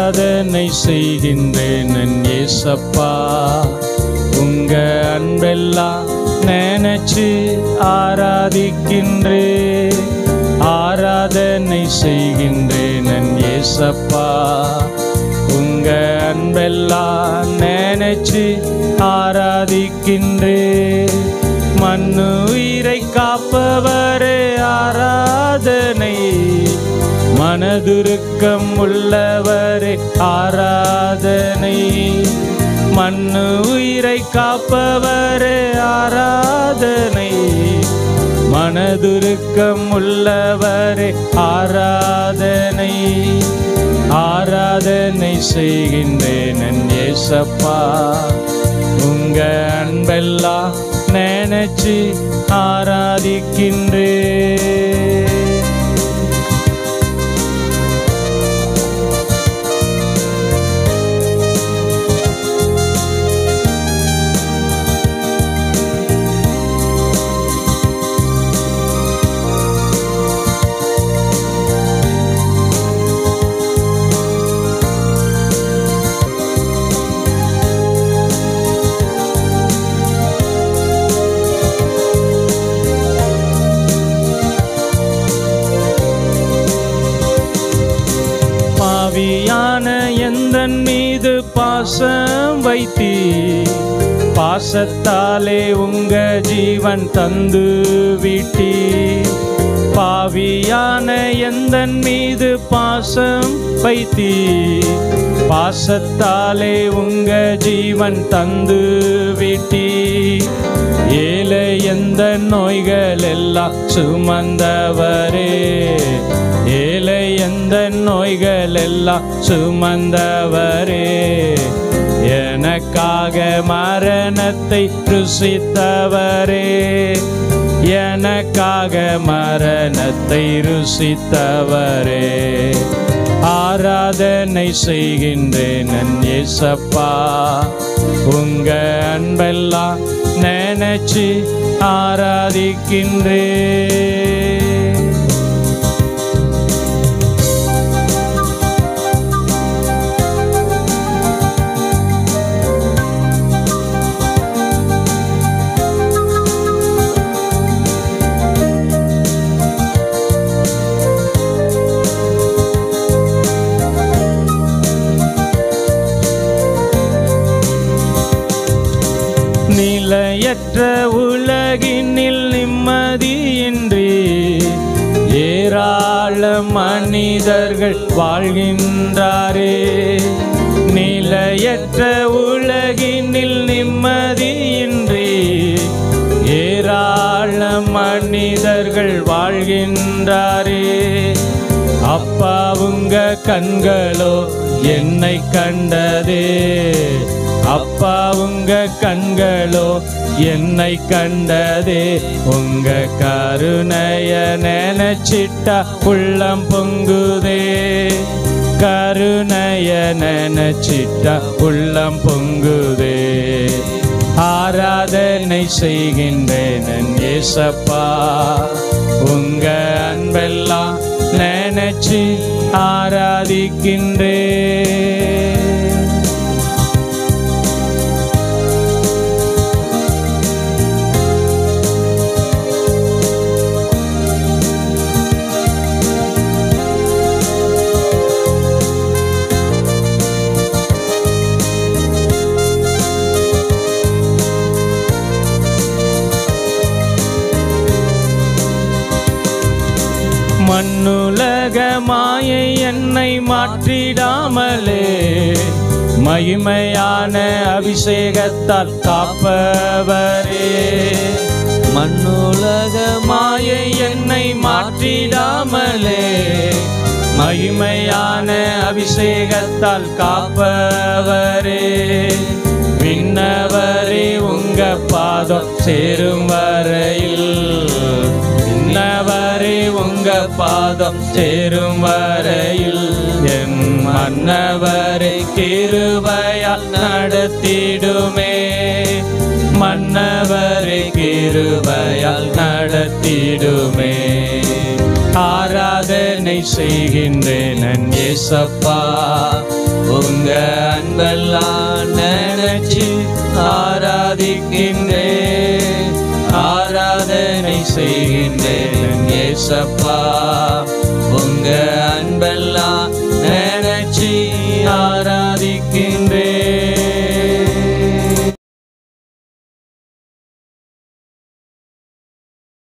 ஆராதனை செய்கின்றேன் என் ஏசப்பா உங்க அன்பெல்லாம் நினைச்சு ஆராதிக்கின்றே ஆராதனை செய்கின்றேன் என் ஏசப்பா உங்க அன்பெல்லாம் நினைச்சு ஆராதிக்கின்றே மண்ணு உயிரை காப்பவரே ஆராதனை மனதுருக்கம் உள்ளவரே ஆராதனை மண்ணு உயிரை காப்பவரே ஆராதனை மனதுருக்கம் உள்ளவரே ஆராதனை ஆராதனை செய்கின்றேன் என் ஏசப்பா உங்க அன்பெல்லாம் நினைச்சு ஆராதிக்கின்றேன் பாவியான எந்தன் மீது பாசம் வைத்தி பாசத்தாலே உங்க ஜீவன் தந்து விட்டி பாவியான எந்தன் மீது பாசம் வைத்தி பாசத்தாலே உங்க ஜீவன் தந்து விட்டி ஏழை எந்த நோய்கள் எல்லாம் சுமந்தவரே ஏழை எந்த நோய்கள் எல்லாம் சுமந்தவரே எனக்காக மரணத்தை ருசித்தவரே எனக்காக மரணத்தை ருசித்தவரே ஆராதனை செய்கின்றேன் என் இயேசப்பா உங்க அன்பெல்லாம் நினைச்சு ஆராதிக்கின்றேன் நிலையற்ற உலகினில் நிம்மதியின்றி ஏராள மனிதர்கள் வாழ்கின்றாரே நிலையற்ற உலகினில் நிம்மதியின்றி ஏராள மனிதர்கள் வாழ்கின்றாரே அப்பா உங்க கண்களோ என்னை கண்டதே அப்பா உங்க கண்களோ என்னை கண்டதே உங்க கருணைய நினைச்சிட்டா உள்ளம் பொங்குதே கருணைய நினைச்சிட்டா உள்ளம் பொங்குதே ஆராதனை செய்கின்றேன் என் இயேசப்பா உங்க அன்பெல்லாம் நினைச்சு ஆராதிக்கின்றேன் மண்ணுலக மாயை என்னை மாற்றிடாமலே மகிமையான அபிஷேகத்தால் காப்பவரே மண்ணுலக மாயை என்னை மாற்றிடாமலே மகிமையான அபிஷேகத்தால் காப்பவரே விண்ணவரே உங்க பாதம் சேரும் வரையில் விண்ணவரே உங்க பாதம் சேரும் வரையில் என் மன்னவரை கிருபையால் நடத்திடுமே மன்னவரை கிருபையால் நடத்திடுமே ஆராதனை செய்கின்றேன் நன் ஏசப்பா உங்க அன்பெல்லாம் நினைச்சு ஆராதிக்கின்றேன் ஆராதனை செய்கின்றேன் நன் ஏசப்பா உங்க அன்பெல்லாம்